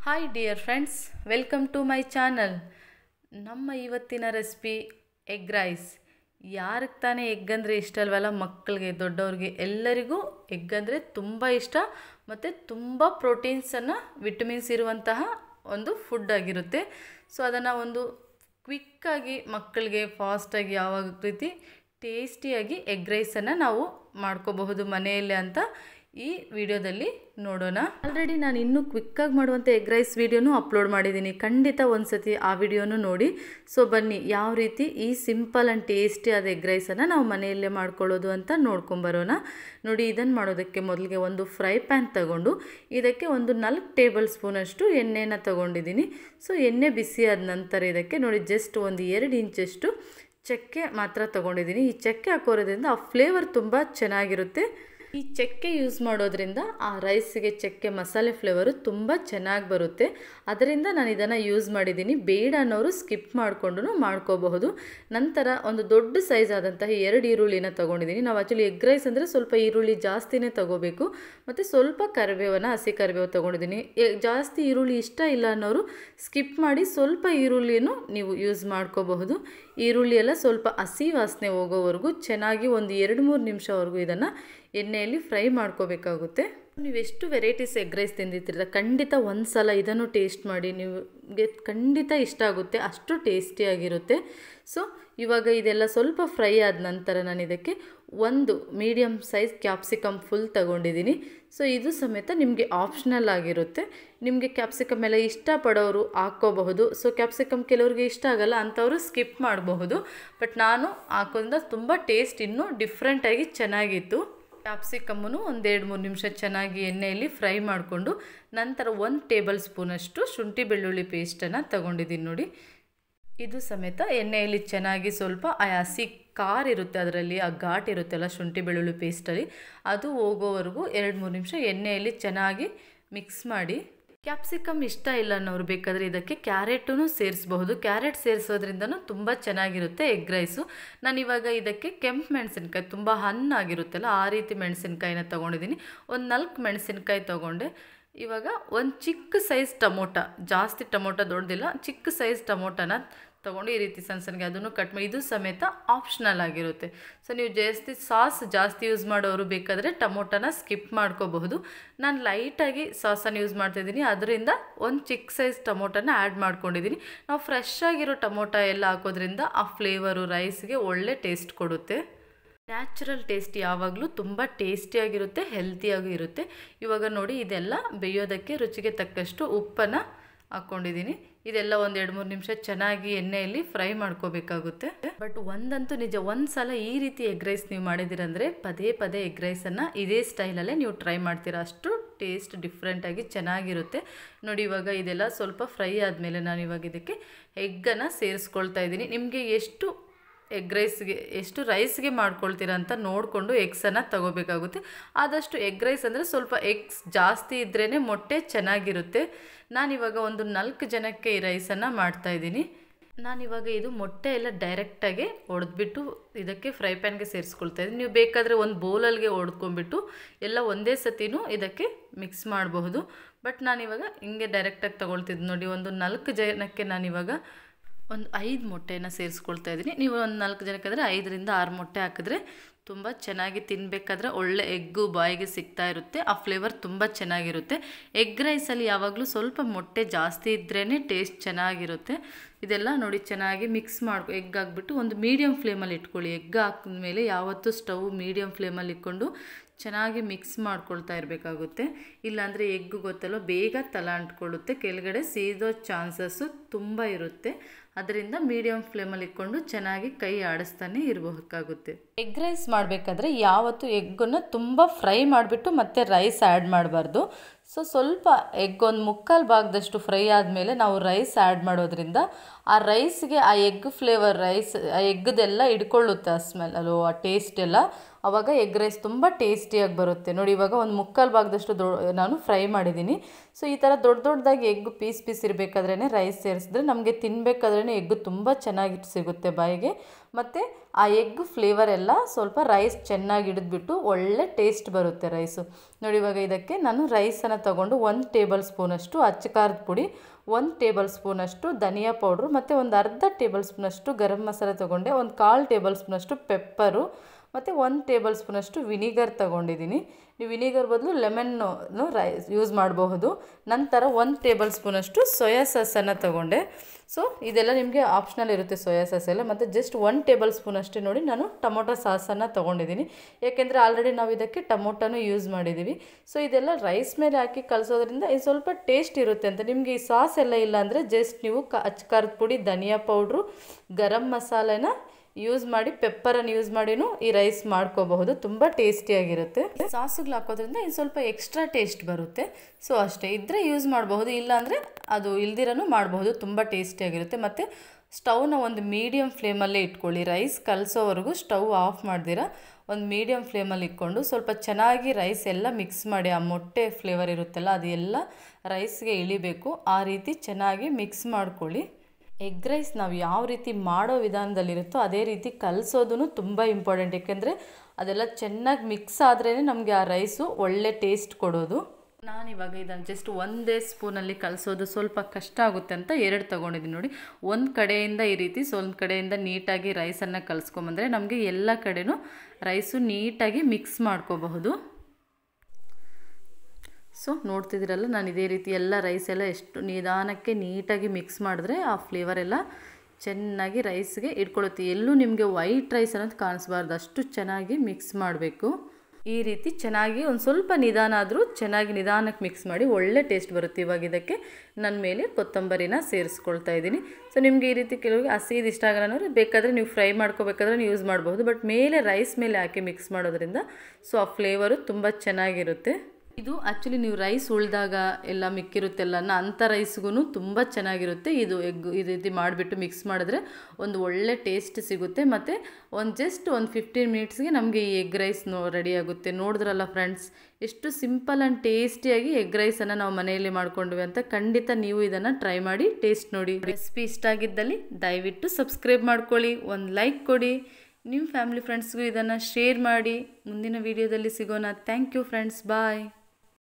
hi dear friends welcome to my channel ನಮ್ಮ ಇವತ್ತಿನ recipe egg rice ಯಾರಿಗೆ ತಾನೇ ಎಗ್ ಅಂದರೆ ಇಷ್ಟ ಅಲ್ವಲ್ಲ ಮಕ್ಕಳಿಗೆ ದೊಡ್ಡವ್ರಿಗೆ ಎಲ್ಲರಿಗೂ ಎಗ್ ಅಂದರೆ ತುಂಬ ಇಷ್ಟ ಮತ್ತು ತುಂಬ ಪ್ರೋಟೀನ್ಸನ್ನು ವಿಟಮಿನ್ಸ್ ಇರುವಂತಹ ಒಂದು ಫುಡ್ ಆಗಿರುತ್ತೆ ಸೊ ಅದನ್ನು ಒಂದು ಕ್ವಿಕ್ಕಾಗಿ ಮಕ್ಕಳಿಗೆ ಫಾಸ್ಟಾಗಿ ಯಾವಾಗ ರೀತಿ ಟೇಸ್ಟಿಯಾಗಿ ಎಗ್ ರೈಸನ್ನು ನಾವು ಮಾಡ್ಕೋಬಹುದು ಮನೆಯಲ್ಲೇ ಅಂತ ಈ ವಿಡಿಯೋದಲ್ಲಿ ನೋಡೋಣ ಆಲ್ರೆಡಿ ನಾನು ಇನ್ನೂ ಕ್ವಿಕ್ಕಾಗಿ ಮಾಡುವಂಥ ಎಗ್ ರೈಸ್ ವಿಡಿಯೋನೂ ಅಪ್ಲೋಡ್ ಮಾಡಿದ್ದೀನಿ ಖಂಡಿತ ಒಂದು ಸತಿ ಆ ವಿಡಿಯೋನೂ ನೋಡಿ ಸೊ ಬನ್ನಿ ಯಾವ ರೀತಿ ಈ ಸಿಂಪಲ್ ಆ್ಯಂಡ್ ಟೇಸ್ಟಿಯಾದ ಎಗ್ ರೈಸನ್ನು ನಾವು ಮನೆಯಲ್ಲೇ ಮಾಡ್ಕೊಳ್ಳೋದು ಅಂತ ನೋಡ್ಕೊಂಬರೋಣ ನೋಡಿ ಇದನ್ನು ಮಾಡೋದಕ್ಕೆ ಮೊದಲಿಗೆ ಒಂದು ಫ್ರೈ ಪ್ಯಾನ್ ತಗೊಂಡು ಇದಕ್ಕೆ ಒಂದು ನಾಲ್ಕು ಟೇಬಲ್ ಸ್ಪೂನಷ್ಟು ಎಣ್ಣೆನ ತಗೊಂಡಿದ್ದೀನಿ ಸೊ ಎಣ್ಣೆ ಬಿಸಿ ಆದ ನಂತರ ಇದಕ್ಕೆ ನೋಡಿ ಜಸ್ಟ್ ಒಂದು ಎರಡು ಇಂಚಷ್ಟು ಚಕ್ಕೆ ಮಾತ್ರ ತೊಗೊಂಡಿದ್ದೀನಿ ಈ ಚಕ್ಕೆ ಹಾಕೋರೋದ್ರಿಂದ ಆ ಫ್ಲೇವರ್ ತುಂಬ ಚೆನ್ನಾಗಿರುತ್ತೆ ಈ ಚಕ್ಕೆ ಯೂಸ್ ಮಾಡೋದ್ರಿಂದ ಆ ರೈಸಿಗೆ ಚಕ್ಕೆ ಮಸಾಲೆ ಫ್ಲೇವರು ತುಂಬ ಚೆನ್ನಾಗಿ ಬರುತ್ತೆ ಅದರಿಂದ ನಾನು ಇದನ್ನು ಯೂಸ್ ಮಾಡಿದ್ದೀನಿ ಬೇಡ ಅನ್ನೋರು ಸ್ಕಿಪ್ ಮಾಡಿಕೊಂಡು ಮಾಡ್ಕೋಬಹುದು ನಂತರ ಒಂದು ದೊಡ್ಡ ಸೈಜ್ ಆದಂತಹ ಎರಡು ಈರುಳ್ಳಿನ ತೊಗೊಂಡಿದ್ದೀನಿ ನಾವು ಆ್ಯಕ್ಚುಲಿ ಎಗ್ ರೈಸ್ ಅಂದರೆ ಸ್ವಲ್ಪ ಈರುಳ್ಳಿ ಜಾಸ್ತಿನೇ ತೊಗೋಬೇಕು ಮತ್ತು ಸ್ವಲ್ಪ ಕರಿಬೇವನ್ನ ಹಸಿ ಕರಿಬೇವು ತೊಗೊಂಡಿದ್ದೀನಿ ಜಾಸ್ತಿ ಈರುಳ್ಳಿ ಇಷ್ಟ ಇಲ್ಲ ಅನ್ನೋರು ಸ್ಕಿಪ್ ಮಾಡಿ ಸ್ವಲ್ಪ ಈರುಳ್ಳಿಯನ್ನು ನೀವು ಯೂಸ್ ಮಾಡ್ಕೋಬಹುದು ಈರುಳ್ಳಿ ಎಲ್ಲ ಸ್ವಲ್ಪ ಹಸಿ ವಾಸನೆ ಹೋಗೋವರೆಗೂ ಚೆನ್ನಾಗಿ ಒಂದು ಎರಡು ಮೂರು ನಿಮಿಷವರೆಗೂ ಇದನ್ನು ಎಣ್ಣೆಯಲ್ಲಿ ಫ್ರೈ ಮಾಡ್ಕೋಬೇಕಾಗುತ್ತೆ ನೀವು ಎಷ್ಟು ವೆರೈಟೀಸ್ ಎಗ್ ರೈಸ್ ತಿಂದಿರ್ತೀರ ಖಂಡಿತ ಒಂದು ಸಲ ಇದನ್ನು ಟೇಸ್ಟ್ ಮಾಡಿ ನಿಮಗೆ ಖಂಡಿತ ಇಷ್ಟ ಆಗುತ್ತೆ ಅಷ್ಟು ಟೇಸ್ಟಿಯಾಗಿರುತ್ತೆ ಸೊ ಇವಾಗ ಇದೆಲ್ಲ ಸ್ವಲ್ಪ ಫ್ರೈ ಆದ ನಂತರ ನಾನು ಇದಕ್ಕೆ ಒಂದು ಮೀಡಿಯಮ್ ಸೈಜ್ ಕ್ಯಾಪ್ಸಿಕಮ್ ಫುಲ್ ತಗೊಂಡಿದ್ದೀನಿ ಸೊ ಇದು ಸಮೇತ ನಿಮಗೆ ಆಪ್ಷನಲ್ ಆಗಿರುತ್ತೆ ನಿಮಗೆ ಕ್ಯಾಪ್ಸಿಕಮ್ ಎಲ್ಲ ಇಷ್ಟಪಡೋರು ಹಾಕ್ಕೋಬಹುದು ಸೊ ಕ್ಯಾಪ್ಸಿಕಮ್ ಕೆಲವ್ರಿಗೆ ಇಷ್ಟ ಆಗಲ್ಲ ಅಂಥವರು ಸ್ಕಿಪ್ ಮಾಡಬಹುದು ಬಟ್ ನಾನು ಹಾಕೋದ್ರಿಂದ ತುಂಬ ಟೇಸ್ಟ್ ಇನ್ನೂ ಡಿಫ್ರೆಂಟಾಗಿ ಚೆನ್ನಾಗಿತ್ತು ಕ್ಯಾಪ್ಸಿಕಮ್ಮನ್ನು ಒಂದೆರಡು ಮೂರು ನಿಮಿಷ ಚೆನ್ನಾಗಿ ಎಣ್ಣೆಯಲ್ಲಿ ಫ್ರೈ ಮಾಡಿಕೊಂಡು ನಂತರ ಒಂದು ಟೇಬಲ್ ಸ್ಪೂನಷ್ಟು ಶುಂಠಿ ಬೆಳ್ಳುಳ್ಳಿ ಪೇಸ್ಟನ್ನು ತಗೊಂಡಿದ್ದೀನಿ ನೋಡಿ ಇದು ಸಮೇತ ಎಣ್ಣೆಯಲ್ಲಿ ಚೆನ್ನಾಗಿ ಸ್ವಲ್ಪ ಆ ಹಸಿ ಖಾರ ಇರುತ್ತೆ ಅದರಲ್ಲಿ ಆ ಘಾಟ್ ಇರುತ್ತಲ್ಲ ಶುಂಠಿ ಬೆಳ್ಳುಳ್ಳಿ ಪೇಸ್ಟಲ್ಲಿ ಅದು ಹೋಗೋವರೆಗೂ ಎರಡು ಮೂರು ನಿಮಿಷ ಎಣ್ಣೆಯಲ್ಲಿ ಚೆನ್ನಾಗಿ ಮಿಕ್ಸ್ ಮಾಡಿ ಕ್ಯಾಪ್ಸಿಕಮ್ ಇಷ್ಟ ಇಲ್ಲ ಅನ್ನೋರು ಬೇಕಾದರೆ ಇದಕ್ಕೆ ಕ್ಯಾರೆಟೂ ಸೇರಿಸಬಹುದು ಕ್ಯಾರೆಟ್ ಸೇರಿಸೋದ್ರಿಂದನೂ ತುಂಬ ಚೆನ್ನಾಗಿರುತ್ತೆ ಎಗ್ ರೈಸು ನಾನು ಇವಾಗ ಇದಕ್ಕೆ ಕೆಂಪು ಮೆಣಸಿನ್ಕಾಯಿ ತುಂಬ ಹಣ್ಣಾಗಿರುತ್ತಲ್ಲ ಆ ರೀತಿ ಮೆಣಸಿನ್ಕಾಯಿನ ತೊಗೊಂಡಿದ್ದೀನಿ ಒಂದು ನಾಲ್ಕು ಮೆಣಸಿನ್ಕಾಯಿ ತೊಗೊಂಡೆ ಇವಾಗ ಒಂದು ಚಿಕ್ಕ ಸೈಜ್ ಟೊಮೊಟ ಜಾಸ್ತಿ ಟೊಮೊಟೊ ದೊಡ್ಡದಿಲ್ಲ ಚಿಕ್ಕ ಸೈಜ್ ಟೊಮೊಟೊನ ತೊಗೊಂಡು ಈ ರೀತಿ ಸಣ್ಣ ಸಣ್ಣಗೆ ಅದನ್ನು ಕಟ್ ಮಾಡಿ ಇದು ಸಮೇತ ಆಪ್ಷನಲ್ ಆಗಿರುತ್ತೆ ಸೊ ನೀವು ಜಾಸ್ತಿ ಸಾಸ್ ಜಾಸ್ತಿ ಯೂಸ್ ಮಾಡೋರು ಬೇಕಾದರೆ ಟೊಮೊಟೊನ ಸ್ಕಿಪ್ ಮಾಡ್ಕೋಬಹುದು ನಾನು ಲೈಟಾಗಿ ಸಾಸನ್ನು ಯೂಸ್ ಮಾಡ್ತಾಯಿದ್ದೀನಿ ಅದರಿಂದ ಒಂದು ಚಿಕ್ಕ ಸೈಜ್ ಟೊಮೊಟೊನ ಆ್ಯಡ್ ಮಾಡ್ಕೊಂಡಿದ್ದೀನಿ ನಾವು ಫ್ರೆಶ್ ಆಗಿರೋ ಟೊಮೊಟೊ ಎಲ್ಲ ಹಾಕೋದ್ರಿಂದ ಆ ಫ್ಲೇವರು ರೈಸ್ಗೆ ಒಳ್ಳೆ ಟೇಸ್ಟ್ ಕೊಡುತ್ತೆ ನ್ಯಾಚುರಲ್ ಟೇಸ್ಟ್ ಯಾವಾಗಲೂ ತುಂಬ ಟೇಸ್ಟಿಯಾಗಿರುತ್ತೆ ಹೆಲ್ತಿಯಾಗೂ ಇರುತ್ತೆ ಇವಾಗ ನೋಡಿ ಇದೆಲ್ಲ ಬೇಯೋದಕ್ಕೆ ರುಚಿಗೆ ತಕ್ಕಷ್ಟು ಉಪ್ಪನ್ನು ಹಾಕ್ಕೊಂಡಿದ್ದೀನಿ ಇದೆಲ್ಲ ಒಂದು ಎರಡು ಮೂರು ನಿಮಿಷ ಚೆನ್ನಾಗಿ ಎಣ್ಣೆಯಲ್ಲಿ ಫ್ರೈ ಮಾಡ್ಕೋಬೇಕಾಗುತ್ತೆ ಬಟ್ ಒಂದಂತೂ ನಿಜ ಒಂದು ಸಲ ಈ ರೀತಿ ಎಗ್ ರೈಸ್ ನೀವು ಮಾಡಿದ್ದೀರಂದರೆ ಪದೇ ಪದೇ ಎಗ್ ರೈಸನ್ನು ಇದೇ ಸ್ಟೈಲಲ್ಲೇ ನೀವು ಟ್ರೈ ಮಾಡ್ತೀರಾ ಅಷ್ಟು ಟೇಸ್ಟ್ ಡಿಫ್ರೆಂಟಾಗಿ ಚೆನ್ನಾಗಿರುತ್ತೆ ನೋಡಿ ಇವಾಗ ಇದೆಲ್ಲ ಸ್ವಲ್ಪ ಫ್ರೈ ಆದಮೇಲೆ ನಾನು ಇವಾಗ ಇದಕ್ಕೆ ಎಗ್ಗನ್ನು ಸೇರಿಸ್ಕೊಳ್ತಾ ಇದ್ದೀನಿ ನಿಮಗೆ ಎಷ್ಟು ಎಗ್ ರೈಸ್ಗೆ ಎಷ್ಟು ರೈಸ್ಗೆ ಮಾಡ್ಕೊಳ್ತೀರಾ ಅಂತ ನೋಡಿಕೊಂಡು ಎಗ್ಸನ್ನು ತಗೋಬೇಕಾಗುತ್ತೆ ಆದಷ್ಟು ಎಗ್ ರೈಸ್ ಅಂದರೆ ಸ್ವಲ್ಪ ಎಗ್ಸ್ ಜಾಸ್ತಿ ಇದ್ರೇ ಮೊಟ್ಟೆ ಚೆನ್ನಾಗಿರುತ್ತೆ ನಾನಿವಾಗ ಒಂದು ನಾಲ್ಕು ಜನಕ್ಕೆ ಈ ರೈಸನ್ನು ಮಾಡ್ತಾಯಿದ್ದೀನಿ ನಾನಿವಾಗ ಇದು ಮೊಟ್ಟೆ ಎಲ್ಲ ಡೈರೆಕ್ಟಾಗಿ ಒಡೆದ್ಬಿಟ್ಟು ಇದಕ್ಕೆ ಫ್ರೈ ಪ್ಯಾನ್ಗೆ ಸೇರಿಸ್ಕೊಳ್ತಾ ಇದ್ದೀನಿ ನೀವು ಬೇಕಾದರೆ ಒಂದು ಬೌಲಲ್ಗೆ ಹೊಡೆದ್ಕೊಂಡ್ಬಿಟ್ಟು ಎಲ್ಲ ಒಂದೇ ಸತಿನೂ ಇದಕ್ಕೆ ಮಿಕ್ಸ್ ಮಾಡಬಹುದು ಬಟ್ ನಾನಿವಾಗ ಹಿಂಗೆ ಡೈರೆಕ್ಟಾಗಿ ತೊಗೊಳ್ತಿದ್ದು ನೋಡಿ ಒಂದು ನಾಲ್ಕು ಜನಕ್ಕೆ ನಾನಿವಾಗ ಒಂದು ಐದು ಮೊಟ್ಟೆನ ಸೇರಿಸ್ಕೊಳ್ತಾ ಇದ್ದೀನಿ ನೀವು ಒಂದು ನಾಲ್ಕು ಜನಕ್ಕೆ ಅಂದರೆ ಐದರಿಂದ ಆರು ಮೊಟ್ಟೆ ಹಾಕಿದ್ರೆ ತುಂಬ ಚೆನ್ನಾಗಿ ತಿನ್ನಬೇಕಾದ್ರೆ ಒಳ್ಳೆ ಎಗ್ಗು ಬಾಯಿಗೆ ಸಿಗ್ತಾ ಇರುತ್ತೆ ಆ ಫ್ಲೇವರ್ ತುಂಬ ಚೆನ್ನಾಗಿರುತ್ತೆ ಎಗ್ ರೈಸಲ್ಲಿ ಯಾವಾಗಲೂ ಸ್ವಲ್ಪ ಮೊಟ್ಟೆ ಜಾಸ್ತಿ ಇದ್ರೇ ಟೇಸ್ಟ್ ಚೆನ್ನಾಗಿರುತ್ತೆ ಇದೆಲ್ಲ ನೋಡಿ ಚೆನ್ನಾಗಿ ಮಿಕ್ಸ್ ಮಾಡ್ಕೊ ಎಗ್ ಹಾಕ್ಬಿಟ್ಟು ಒಂದು ಮೀಡಿಯಮ್ ಫ್ಲೇಮಲ್ಲಿ ಇಟ್ಕೊಳ್ಳಿ ಎಗ್ ಹಾಕಿದ್ಮೇಲೆ ಯಾವತ್ತೂ ಸ್ಟವ್ ಮೀಡಿಯಮ್ ಫ್ಲೇಮಲ್ಲಿ ಇಟ್ಕೊಂಡು ಚೆನ್ನಾಗಿ ಮಿಕ್ಸ್ ಮಾಡ್ಕೊಳ್ತಾ ಇರಬೇಕಾಗುತ್ತೆ ಇಲ್ಲಾಂದರೆ ಎಗ್ ಗೊತ್ತಲ್ಲ ಬೇಗ ತಲ ಅಂಟ್ಕೊಳ್ಳುತ್ತೆ ಕೆಳಗಡೆ ಸೀದೋ ಚಾನ್ಸಸ್ಸು ತುಂಬ ಇರುತ್ತೆ ಅದರಿಂದ ಮೀಡಿಯಮ್ ಫ್ಲೇಮಲ್ಲಿ ಇಟ್ಕೊಂಡು ಚೆನ್ನಾಗಿ ಕೈ ಆಡಿಸ್ತಾನೆ ಇರಬೇಕಾಗುತ್ತೆ ಎಗ್ ರೈಸ್ ಮಾಡಬೇಕಾದ್ರೆ ಯಾವತ್ತೂ ಎಗ್ಗನ್ನು ತುಂಬ ಫ್ರೈ ಮಾಡಿಬಿಟ್ಟು ಮತ್ತೆ ರೈಸ್ ಆ್ಯಡ್ ಮಾಡಬಾರ್ದು ಸೊ ಸ್ವಲ್ಪ ಎಗ್ ಒಂದು ಮುಕ್ಕಾಲು ಭಾಗದಷ್ಟು ಫ್ರೈ ಆದಮೇಲೆ ನಾವು ರೈಸ್ ಆ್ಯಡ್ ಮಾಡೋದ್ರಿಂದ ಆ ರೈಸ್ಗೆ ಆ ಎಗ್ ಫ್ಲೇವರ್ ರೈಸ್ ಆ ಎಗ್ಗದೆಲ್ಲ ಹಿಡ್ಕೊಳ್ಳುತ್ತೆ ಆ ಸ್ಮೆಲ್ ಅದು ಆ ಟೇಸ್ಟ್ ಎಲ್ಲ ಆವಾಗ ಎಗ್ ರೈಸ್ ತುಂಬ ಟೇಸ್ಟಿಯಾಗಿ ಬರುತ್ತೆ ನೋಡಿ ಇವಾಗ ಒಂದು ಮುಕ್ಕಾಲು ಭಾಗದಷ್ಟು ದೊ ನಾನು ಫ್ರೈ ಮಾಡಿದ್ದೀನಿ ಸೊ ಈ ಥರ ದೊಡ್ಡ ದೊಡ್ಡದಾಗಿ ಎಗ್ ಪೀಸ್ ಪೀಸ್ ಇರಬೇಕಾದ್ರೇ ರೈಸ್ ಸೇರಿಸಿದ್ರೆ ನಮಗೆ ತಿನ್ನಬೇಕಾದ್ರೇ ಎಗ್ ತುಂಬ ಚೆನ್ನಾಗಿ ಸಿಗುತ್ತೆ ಬಾಯಿಗೆ ಮತ್ತು ಆ ಎಗ್ ಫ್ಲೇವರ್ ಎಲ್ಲ ಸ್ವಲ್ಪ ರೈಸ್ ಚೆನ್ನಾಗಿ ಹಿಡಿದ್ಬಿಟ್ಟು ಒಳ್ಳೆ ಟೇಸ್ಟ್ ಬರುತ್ತೆ ರೈಸು ನೋಡಿ ಇವಾಗ ಇದಕ್ಕೆ ನಾನು ರೈಸನ್ನು ತಗೊಂಡು ಒಂದು ಟೇಬಲ್ ಸ್ಪೂನಷ್ಟು ಅಚ್ಚ ಖಾರದ ಪುಡಿ ಒಂದು ಟೇಬಲ್ ಸ್ಪೂನಷ್ಟು ಧನಿಯಾ ಪೌಡ್ರು ಮತ್ತು ಒಂದು ಅರ್ಧ ಟೇಬಲ್ ಸ್ಪೂನಷ್ಟು ಗರಂ ಮಸಾಲೆ ತೊಗೊಂಡೆ ಒಂದು ಕಾಲು ಟೇಬಲ್ ಸ್ಪೂನಷ್ಟು ಪೆಪ್ಪರು ಮತ್ತು ಒಂದು ಟೇಬಲ್ ಸ್ಪೂನಷ್ಟು ವಿನಿಗರ್ ತೊಗೊಂಡಿದ್ದೀನಿ ನೀವು ವಿನಿಗರ್ ಬದಲು ಲೆಮನ್ನು ರೈಸ್ ಯೂಸ್ ಮಾಡಬಹುದು ನಂತರ ಒಂದು ಟೇಬಲ್ ಸ್ಪೂನಷ್ಟು ಸೋಯಾ ಸಾಸನ್ನು ತೊಗೊಂಡೆ ಸೊ ಇದೆಲ್ಲ ನಿಮಗೆ ಆಪ್ಷನಲ್ ಇರುತ್ತೆ ಸೋಯಾ ಸಾಸ್ ಎಲ್ಲ ಮತ್ತು ಜಸ್ಟ್ ಒನ್ ಟೇಬಲ್ ಸ್ಪೂನ್ ಅಷ್ಟೇ ನೋಡಿ ನಾನು ಟೊಮೊಟೊ ಸಾಸನ್ನು ತೊಗೊಂಡಿದ್ದೀನಿ ಯಾಕೆಂದರೆ ಆಲ್ರೆಡಿ ನಾವು ಇದಕ್ಕೆ ಟೊಮೊಟೊನೂ ಯೂಸ್ ಮಾಡಿದ್ದೀವಿ ಸೊ ಇದೆಲ್ಲ ರೈಸ್ ಮೇಲೆ ಹಾಕಿ ಕಲಿಸೋದ್ರಿಂದ ಇದು ಸ್ವಲ್ಪ ಟೇಸ್ಟ್ ಇರುತ್ತೆ ಅಂತ ನಿಮಗೆ ಈ ಸಾಸ್ ಎಲ್ಲ ಇಲ್ಲ ಅಂದರೆ ಜಸ್ಟ್ ನೀವು ಕ ಅಚ್ಚ ಖಾರದ ಪುಡಿ ಧನಿಯಾ ಪೌಡ್ರು ಗರಂ ಮಸಾಲೆನ ಯೂಸ್ ಮಾಡಿ ಪೆಪ್ಪರನ್ನು ಯೂಸ್ ಮಾಡಿನೂ ಈ ರೈಸ್ ಮಾಡ್ಕೋಬಹುದು ತುಂಬ ಟೇಸ್ಟಿಯಾಗಿರುತ್ತೆ ಸಾಸುಗಳು ಹಾಕೋದ್ರಿಂದ ಇದು ಸ್ವಲ್ಪ ಎಕ್ಸ್ಟ್ರಾ ಟೇಸ್ಟ್ ಬರುತ್ತೆ ಸೊ ಅಷ್ಟೇ ಇದ್ದರೆ ಯೂಸ್ ಮಾಡಬಹುದು ಇಲ್ಲಾಂದರೆ ಅದು ಇಲ್ದಿರನೂ ಮಾಡಬಹುದು ತುಂಬ ಟೇಸ್ಟಿಯಾಗಿರುತ್ತೆ ಮತ್ತು ಸ್ಟವ್ನ ಒಂದು ಮೀಡಿಯಮ್ ಫ್ಲೇಮಲ್ಲೇ ಇಟ್ಕೊಳ್ಳಿ ರೈಸ್ ಕಲಸೋವರೆಗೂ ಸ್ಟವ್ ಆಫ್ ಮಾಡ್ದಿರ ಒಂದು ಮೀಡಿಯಮ್ ಫ್ಲೇಮಲ್ಲಿ ಇಟ್ಕೊಂಡು ಸ್ವಲ್ಪ ಚೆನ್ನಾಗಿ ರೈಸ್ ಎಲ್ಲ ಮಿಕ್ಸ್ ಮಾಡಿ ಆ ಮೊಟ್ಟೆ ಫ್ಲೇವರ್ ಇರುತ್ತಲ್ಲ ಅದು ಎಲ್ಲ ರೈಸ್ಗೆ ಇಳಿಬೇಕು ಆ ರೀತಿ ಚೆನ್ನಾಗಿ ಮಿಕ್ಸ್ ಮಾಡ್ಕೊಳ್ಳಿ ಎಗ್ ರೈಸ್ ನಾವು ಯಾವ ರೀತಿ ಮಾಡೋ ವಿಧಾನದಲ್ಲಿರುತ್ತೋ ಅದೇ ರೀತಿ ಕಲಿಸೋದು ತುಂಬ ಇಂಪಾರ್ಟೆಂಟ್ ಯಾಕೆಂದರೆ ಅದೆಲ್ಲ ಚೆನ್ನಾಗಿ ಮಿಕ್ಸ್ ಆದ್ರೇ ನಮಗೆ ಆ ರೈಸು ಒಳ್ಳೆ ಟೇಸ್ಟ್ ಕೊಡೋದು ನಾನಿವಾಗ ಇದನ್ನು ಜಸ್ಟ್ ಒಂದೇ ಸ್ಪೂನಲ್ಲಿ ಕಲಿಸೋದು ಸ್ವಲ್ಪ ಕಷ್ಟ ಆಗುತ್ತೆ ಅಂತ ಎರಡು ತೊಗೊಂಡಿದ್ದೀನಿ ನೋಡಿ ಒಂದು ಕಡೆಯಿಂದ ಈ ರೀತಿ ಸೊ ಒಂದು ಕಡೆಯಿಂದ ನೀಟಾಗಿ ರೈಸನ್ನು ಕಲಿಸ್ಕೊಂಬಂದರೆ ನಮಗೆ ಎಲ್ಲ ಕಡೆನೂ ರೈಸು ನೀಟಾಗಿ ಮಿಕ್ಸ್ ಮಾಡ್ಕೋಬಹುದು ಸೊ ನೋಡ್ತಿದ್ದೀರಲ್ಲ ನಾನು ಇದೇ ರೀತಿ ಎಲ್ಲ ರೈಸ್ ಎಲ್ಲ ಎಷ್ಟು ನಿಧಾನಕ್ಕೆ ನೀಟಾಗಿ ಮಿಕ್ಸ್ ಮಾಡಿದ್ರೆ ಆ ಫ್ಲೇವರ್ ಎಲ್ಲ ಚೆನ್ನಾಗಿ ರೈಸ್ಗೆ ಇಟ್ಕೊಳ್ಳುತ್ತೆ ಎಲ್ಲೂ ನಿಮಗೆ ವೈಟ್ ರೈಸ್ ಅನ್ನೋದು ಕಾಣಿಸ್ಬಾರ್ದು ಅಷ್ಟು ಚೆನ್ನಾಗಿ ಮಿಕ್ಸ್ ಮಾಡಬೇಕು ಈ ರೀತಿ ಚೆನ್ನಾಗಿ ಒಂದು ಸ್ವಲ್ಪ ನಿಧಾನ ಆದರೂ ಚೆನ್ನಾಗಿ ನಿಧಾನಕ್ಕೆ ಮಿಕ್ಸ್ ಮಾಡಿ ಒಳ್ಳೆ ಟೇಸ್ಟ್ ಬರುತ್ತೆ ಇವಾಗ ಇದಕ್ಕೆ ನನ್ನ ಮೇಲೆ ಕೊತ್ತಂಬರಿನ ಸೇರಿಸ್ಕೊಳ್ತಾ ಇದ್ದೀನಿ ಸೊ ನಿಮಗೆ ಈ ರೀತಿ ಕೆಲವರಿಗೆ ಹಸಿದು ಇಷ್ಟ ಆಗಲ್ಲ ಅಂದರೆ ಬೇಕಾದರೆ ನೀವು ಫ್ರೈ ಮಾಡ್ಕೋಬೇಕಾದ್ರೆ ಯೂಸ್ ಮಾಡ್ಬೋದು ಬಟ್ ಮೇಲೆ ರೈಸ್ ಮೇಲೆ ಹಾಕಿ ಮಿಕ್ಸ್ ಮಾಡೋದ್ರಿಂದ ಸೊ ಆ ಫ್ಲೇವರು ತುಂಬ ಚೆನ್ನಾಗಿರುತ್ತೆ ಇದು ಆ್ಯಕ್ಚುಲಿ ನೀವು ರೈಸ್ ಉಳಿದಾಗ ಎಲ್ಲ ಮಿಕ್ಕಿರುತ್ತೆಲ್ಲ ಅಂಥ ರೈಸ್ಗೂ ತುಂಬ ಚೆನ್ನಾಗಿರುತ್ತೆ ಇದು ಎಗ್ ಈ ರೀತಿ ಮಾಡಿಬಿಟ್ಟು ಮಿಕ್ಸ್ ಮಾಡಿದ್ರೆ ಒಂದು ಒಳ್ಳೆ ಟೇಸ್ಟ್ ಸಿಗುತ್ತೆ ಮತ್ತು ಒಂದು ಜಸ್ಟ್ ಒಂದು ಫಿಫ್ಟೀನ್ ಮಿನಿಟ್ಸ್ಗೆ ನಮಗೆ ಈ ಎಗ್ ರೈಸ್ ನೋ ರೆಡಿ ಆಗುತ್ತೆ ನೋಡಿದ್ರಲ್ಲ ಫ್ರೆಂಡ್ಸ್ ಎಷ್ಟು ಸಿಂಪಲ್ ಆ್ಯಂಡ್ ಟೇಸ್ಟಿಯಾಗಿ ಎಗ್ ರೈಸನ್ನು ನಾವು ಮನೆಯಲ್ಲಿ ಮಾಡ್ಕೊಂಡ್ವಿ ಅಂತ ಖಂಡಿತ ನೀವು ಇದನ್ನು ಟ್ರೈ ಮಾಡಿ ಟೇಸ್ಟ್ ನೋಡಿ ರೆಸಿಪಿ ಇಷ್ಟ ಆಗಿದ್ದಲ್ಲಿ ದಯವಿಟ್ಟು ಸಬ್ಸ್ಕ್ರೈಬ್ ಮಾಡ್ಕೊಳ್ಳಿ ಒಂದು ಲೈಕ್ ಕೊಡಿ ನಿಮ್ಮ ಫ್ಯಾಮಿಲಿ ಫ್ರೆಂಡ್ಸ್ಗೂ ಇದನ್ನು ಶೇರ್ ಮಾಡಿ ಮುಂದಿನ ವೀಡಿಯೋದಲ್ಲಿ ಸಿಗೋಣ ಥ್ಯಾಂಕ್ ಯು ಫ್ರೆಂಡ್ಸ್ ಬಾಯ್